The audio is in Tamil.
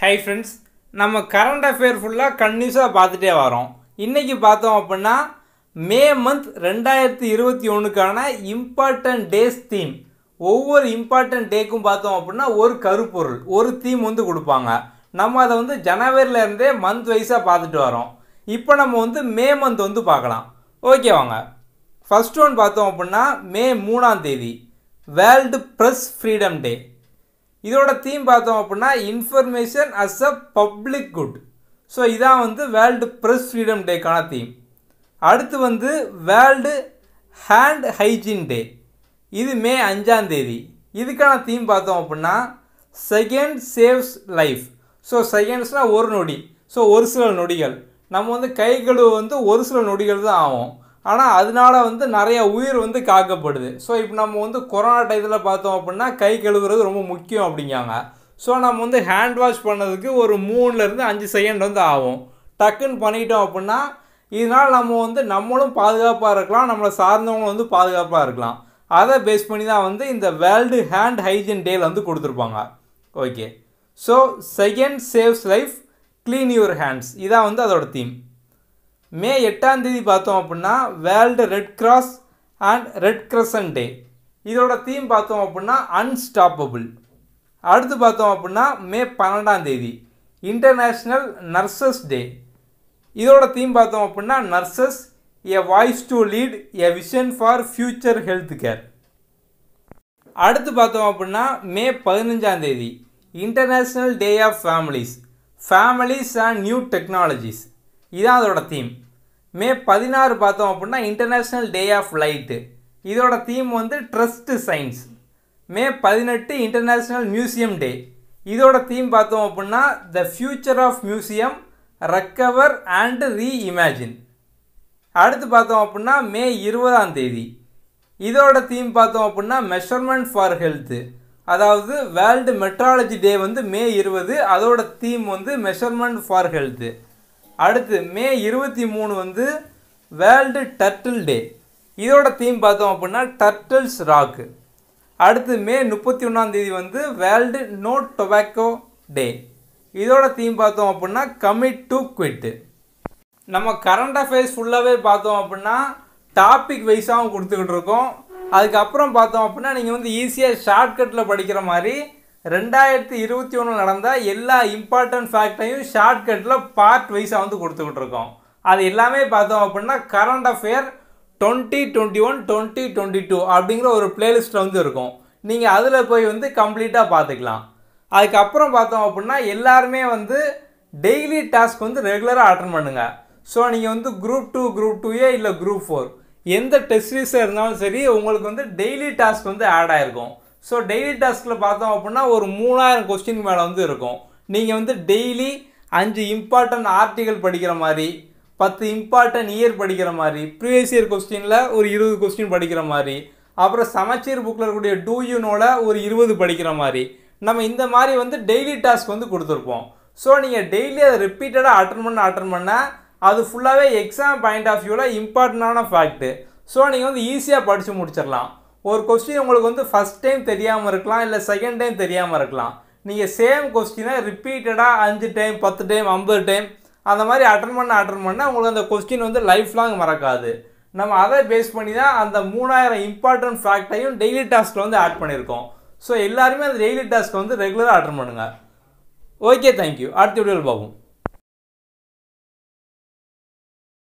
ஹை ஃப்ரெண்ட்ஸ் நம்ம கரண்ட் அஃபேர் ஃபுல்லாக கன்யூஸாக பார்த்துட்டே வரோம் இன்றைக்கி பார்த்தோம் அப்படின்னா மே மந்த் ரெண்டாயிரத்தி இருபத்தி ஒன்றுக்கான இம்பார்ட்டன்ட் டேஸ் தீம் ஒவ்வொரு இம்பார்ட்டன்ட் டேக்கும் பார்த்தோம் அப்படின்னா ஒரு கருப்பொருள் ஒரு தீம் வந்து கொடுப்பாங்க நம்ம அதை வந்து ஜனவரில இருந்தே மந்த் வைஸாக பார்த்துட்டு வரோம் இப்போ நம்ம வந்து மே மந்த் வந்து பார்க்கலாம் ஓகே வாங்க ஃபர்ஸ்ட் ஒன் பார்த்தோம் அப்படின்னா மே மூணாம் தேதி வேர்ல்டு ப்ரெஸ் ஃப்ரீடம் டே இதோட தீம் பார்த்தோம் அப்படின்னா information as a public good so இதான் வந்து வேர்ல்டு ப்ரெஸ் ஃப்ரீடம் டேக்கான தீம் அடுத்து வந்து வேர்ல்டு ஹேண்ட் ஹைஜீன் டே இது மே அஞ்சாம் தேதி இதுக்கான தீம் பார்த்தோம் அப்படின்னா செகண்ட் சேவ்ஸ் லைஃப் ஸோ செகண்ட்ஸ்னால் ஒரு நொடி ஸோ ஒரு சில நொடிகள் நம்ம வந்து கை கழுவு வந்து ஒரு சில நொடிகள் தான் ஆகும் ஆனால் அதனால வந்து நிறைய உயிர் வந்து காக்கப்படுது ஸோ இப்போ நம்ம வந்து கொரோனா டயத்தில் பார்த்தோம் அப்படின்னா கை கழுவுறது ரொம்ப முக்கியம் அப்படிங்காங்க ஸோ நம்ம வந்து ஹேண்ட் வாஷ் பண்ணதுக்கு ஒரு மூணுலேருந்து அஞ்சு செகண்ட் வந்து ஆகும் டக்குன்னு பண்ணிட்டோம் அப்படின்னா இதனால் நம்ம வந்து நம்மளும் பாதுகாப்பாக இருக்கலாம் நம்மளை சார்ந்தவங்களும் வந்து பாதுகாப்பாக இருக்கலாம் அதை பேஸ் பண்ணி தான் வந்து இந்த வேர்ல்டு ஹேண்ட் ஹைஜீன் டேல வந்து கொடுத்துருப்பாங்க okay so second saves life clean your hands இதான் வந்து அதோட தீம் மே எட்டாம் தேதி பார்த்தோம் அப்படின்னா world red cross and red crescent day இதோட தீம் பார்த்தோம் அப்படின்னா அன்ஸ்டாப்பபிள் அடுத்து பார்த்தோம் அப்படின்னா மே பன்னெண்டாம் தேதி இன்டர்நேஷ்னல் நர்சஸ் டே இதோட தீம் பார்த்தோம் அப்படின்னா nurses a voice to lead a vision for future health care அடுத்து பார்த்தோம் அப்படின்னா மே பதினஞ்சாம் தேதி international day of families families and new technologies இதான் அதோட தீம் மே பதினாறு பார்த்தோம் அப்படின்னா இன்டர்நேஷ்னல் டே ஆஃப் லைட்டு இதோட தீம் வந்து ட்ரஸ்ட் சயின்ஸ் மே பதினெட்டு இன்டர்நேஷ்னல் மியூசியம் டே இதோட தீம் பார்த்தோம் அப்படின்னா the future of museum recover and reimagine அடுத்து பார்த்தோம் அப்படின்னா மே இருபதாம் தேதி இதோட தீம் பார்த்தோம் அப்படின்னா மெஷர்மெண்ட் ஃபார் ஹெல்த்து அதாவது வேர்ல்டு மெட்ராலஜி டே வந்து மே இருபது அதோட தீம் வந்து மெஷர்மெண்ட் ஃபார் ஹெல்த்து அடுத்து மே இருபத்தி மூணு வந்து வேர்ல்டு டர்ட்டில் டே இதோட தீம் பார்த்தோம் அப்படின்னா டர்ட்டில்ஸ் ராக்கு அடுத்து மே முப்பத்தி ஒன்றாந்தேதி வந்து வேர்ல்டு நோ டொபாக்கோ டே இதோட தீம் பார்த்தோம் அப்படின்னா கமிட் டு குவிட்டு நம்ம கரண்ட் அஃபேர்ஸ் ஃபுல்லாகவே பார்த்தோம் அப்படின்னா டாபிக் வைஸாகவும் கொடுத்துக்கிட்டு இருக்கோம் அதுக்கப்புறம் பார்த்தோம் அப்படின்னா நீங்கள் வந்து ஈஸியாக ஷார்ட்கட்டில் படிக்கிற மாதிரி ரெண்டாயிரத்தி இருபத்தி ஒன்று நடந்த எல்லா இம்பார்ட்டன்ட் ஃபேக்டையும் ஷார்ட்கட்டில் பார்ட் வைஸாக வந்து கொடுத்துக்கிட்டு இருக்கோம் அது எல்லாமே பார்த்தோம் அப்படின்னா current affair twenty twenty one twenty twenty two அப்படிங்கிற ஒரு பிளேலிஸ்ட்டில் வந்து இருக்கும் நீங்கள் அதில் போய் வந்து கம்ப்ளீட்டாக பார்த்துக்கலாம் அதுக்கப்புறம் பார்த்தோம் அப்படின்னா எல்லாருமே வந்து டெய்லி டாஸ்க் வந்து ரெகுலராக அட்டன் பண்ணுங்கள் ஸோ நீங்கள் வந்து குரூப் டூ குரூப் டூயே இல்லை குரூப் ஃபோர் எந்த டெஸ்ட் சீரிஸாக இருந்தாலும் சரி உங்களுக்கு வந்து டெய்லி டாஸ்க் வந்து ஆட் ஆகிருக்கும் ஸோ டெய்லி டாஸ்கில் பார்த்தோம் அப்படின்னா ஒரு மூணாயிரம் கொஸ்டின் மேலே வந்து இருக்கும் நீங்கள் வந்து டெய்லி அஞ்சு இம்பார்ட்டன்ட் ஆர்டிகல் படிக்கிற மாதிரி பத்து இம்பார்ட்டன்ட் இயர் படிக்கிற மாதிரி ப்ரீவியஸ் இயர் கொஸ்டினில் ஒரு இருபது கொஸ்டின் படிக்கிற மாதிரி அப்புறம் சமச்சீர் புக்கில் இருக்கக்கூடிய டூ யூனோட ஒரு இருபது படிக்கிற மாதிரி நம்ம இந்த மாதிரி வந்து டெய்லி டாஸ்க் வந்து கொடுத்துருப்போம் ஸோ நீங்கள் டெய்லி அதை ரிப்பீட்டடாக அட்டன் பண்ண அட்டன் பண்ண அது ஃபுல்லாகவே எக்ஸாம் பாயிண்ட் ஆஃப் வியூவில் இம்பார்ட்டண்டான ஃபேக்ட்டு ஸோ நீங்கள் வந்து ஈஸியாக படித்து முடிச்சிடலாம் ஒரு கொஸ்டின் உங்களுக்கு வந்து ஃபஸ்ட் டைம் தெரியாமல் இருக்கலாம் இல்லை செகண்ட் டைம் தெரியாமல் இருக்கலாம் நீங்கள் சேம் கொஸ்டினை ரிப்பீட்டடாக அஞ்சு டைம் பத்து டைம் ஐம்பது டைம் அந்த மாதிரி அட்டன் பண்ண அட்டன் பண்ண உங்களுக்கு அந்த கொஸ்டின் வந்து லைஃப் லாங் மறக்காது நம்ம அதை பேஸ் பண்ணி தான் அந்த மூணாயிரம் இம்பார்ட்டன்ட் ஃபேக்டையும் டெய்லி டாஸ்க்கில் வந்து ஆட் பண்ணியிருக்கோம் ஸோ எல்லாருமே அந்த டெய்லி டாஸ்க்கை வந்து ரெகுலராக அட்டன் பண்ணுங்கள் ஓகே தேங்க்யூ அடுத்த வீடியோவில் பார்ப்போம்